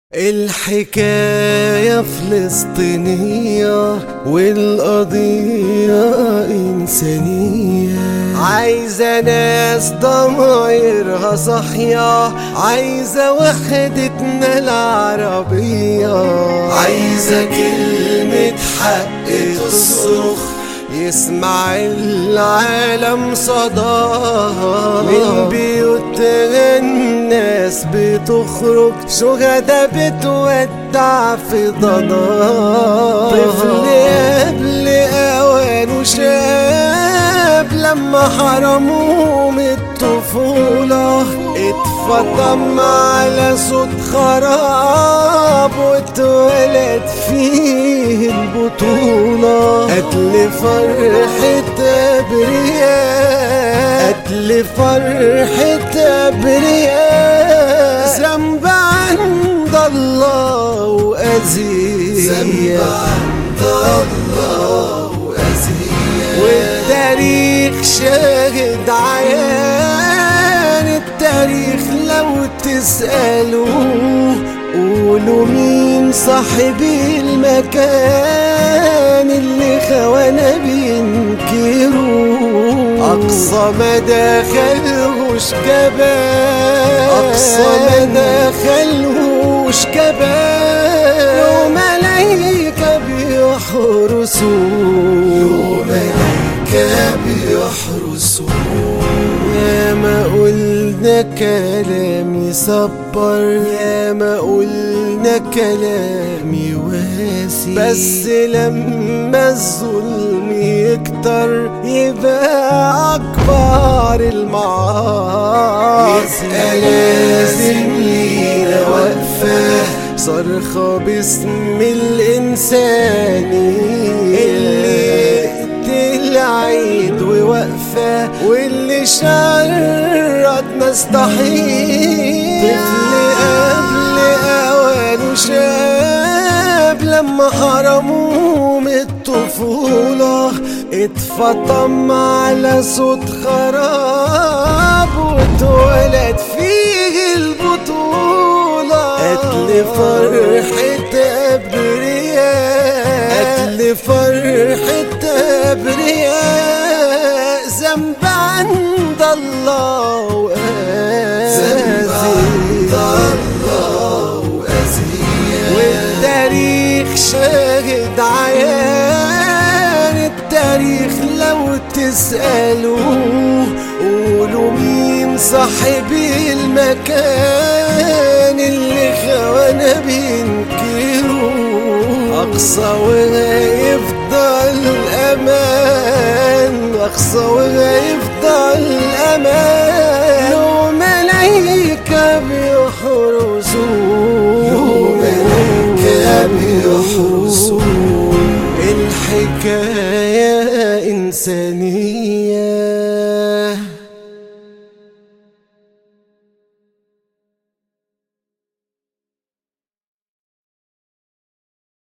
الحكاية فلسطينية والقضية إنسانية عايزة ناس ضمايرها صحية عايزة وحدتنا العربية عايزة كلمة حق تصرخ يسمع العالم صداها من بيوتها الناس بتخرج شهداء بتودع في ضناها طفل قبل اوانه شاب لما حرموه من الطفولة اتفطم على صوت خراب واتولد فيه البطولة قتل فرحة أبرياء قتل فرحة أبرياء ذنب عند الله وأذية ذنب عند الله وأذية والتاريخ شاهد عيان التاريخ لو تسألوه قولوا مين صاحب المكان اللي خوانا بينكروا أقصى مدى خلوش كبان أقصى مدى خلوش كبان وملايكة بيحرسوا ملايكة بيحرسوا يا ما قلنا كلام يصبر يا ما قلنا كلام يواسي بس لما الظلم يكتر يبقى أكبر المعاصي يبقى لازم لينا وقفة صرخة باسم الإنساني اللي يقتل عيد ووقفة واللي شرد نستحيل طفل قبل أوانه شاب لما حرموه من الطفولة اتفطم على صوت خراب واتولد فيه البطولة قتل فرحة أبرياء قتل فرحة أبرياء ذنب عند الله وأذية والتاريخ شاهد عيان التاريخ لو تسألوه قولوا مين صاحب المكان اللي خوانا بينكروا أقصى وهيفضل أمان أقصى وهيفضل أمان